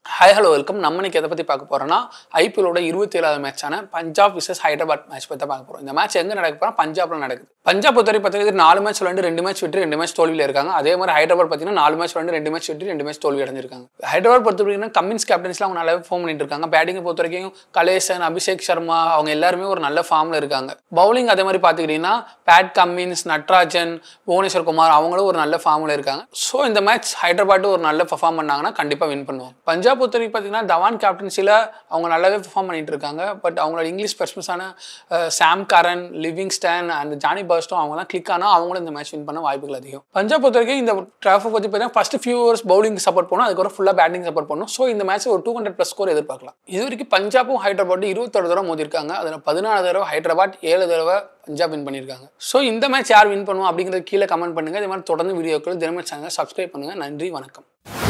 hi hello welcome நம்ம இன்னைக்கு எதை பற்றி பார்க்க போகிறோம்னா ஐபிஎலோட இருபத்தி ஏழாவது மேட்சான பஞ்சாப் விசஸ் ஹைதராபாத் மேட்ச் பற்றி பார்க்க போகிறோம் இந்த மேட்ச் எங்கே நடக்க போகிறோம் பஞ்சாப்ல நடக்குது பஞ்சாப் பொறுத்தவரை பார்த்தீங்கன்னா நாலு மேட்ச் விளாண்டு ரெண்டு மேட்ச் விட்டு ரெண்டு மேட்ச் தோல்வியில் இருக்காங்க அதே மாதிரி ஹைதராபாத் பார்த்தீங்கன்னா நாலு மேட்ச் விளாண்டு ரெண்டு மேட்ச் விட்டு ரெண்டு மேட்ச் தோல்வி அடைஞ்சிருக்காங்க ஹைதராபாத் பொறுத்த வரைக்கும் கம்மின்ஸ் கேப்டன்ஸ்லாம் அவங்க நல்லாவே ஃபோம் பண்ணிட்டு இருக்காங்க பேட்டிங்கை பொறுத்த வரைக்கும் கலேசன் அபிஷேக் சர்மா அவங்க எல்லாருமே ஒரு நல்ல ஃபார்மில் இருக்காங்க பவுலிங் அதே மாதிரி பார்த்துக்கிட்டிங்கன்னா பேட் கம்மின்ஸ் நட்ராஜன் புவனேஸ்வர் குமார் அவங்களும் ஒரு நல்ல ஃபார்மில் இருக்காங்க ஸோ இந்த மேட்ச் ஹைதராபாத் ஒரு நல்ல பர்ஃபார்ம் பண்ணாங்கன்னா கண்டிப்பாக வின் பண்ணுவாங்க பஞ்சாப் பொறுத்த வரைக்கும் பார்த்தீங்கன்னா தவான் கேப்டன்சியில் அவங்க நல்லாவே பெர்ஃபார்ம் பண்ணிட்டு இருக்காங்க பட் அவங்களோட இங்கிலீஷ் பெர்ஸ்மஸான Sam Curran Livingstone and Jonny பர்ஸ்டும் அவங்கலாம் கிளிக் ஆனால் அவங்களும் இந்த மேட்ச் வின் பண்ண வாய்ப்புகள் அதிகம் பஞ்சாப் பொறுத்த வரைக்கும் இந்த ட்ராஃபை பற்றி பார்த்தீங்கன்னா first few hours bowling support பண்ணும் அதுக்கப்புறம் ஃபுல்லாக பேட்டிங் சப்போர்ட் பண்ணும் ஸோ இந்த மேட்ச் ஒரு டூ ஹண்ட்ரட் ப்ளஸ் ஸ்கோர் எதிர்பார்க்கலாம் இது வரைக்கும் பஞ்சாபும் ஹைதராபாத் இருபத்தொரு தடவை மோதிருக்காங்க அதில் பதினாலு தடவை ஹைதராபாத் ஏழு தடவை பஞ்சாப் வின் பண்ணியிருக்காங்க ஸோ இந்த மேட்ச் யார் வின் பண்ணுவோம் அப்படிங்கிறது கீழே கமெண்ட் பண்ணுங்கள் இதே மாதிரி தொடர்ந்து வீடியோக்கள் தினமே சேனல் சப்ஸ்கிரைப் பண்ணுங்கள் நன்றி வணக்கம்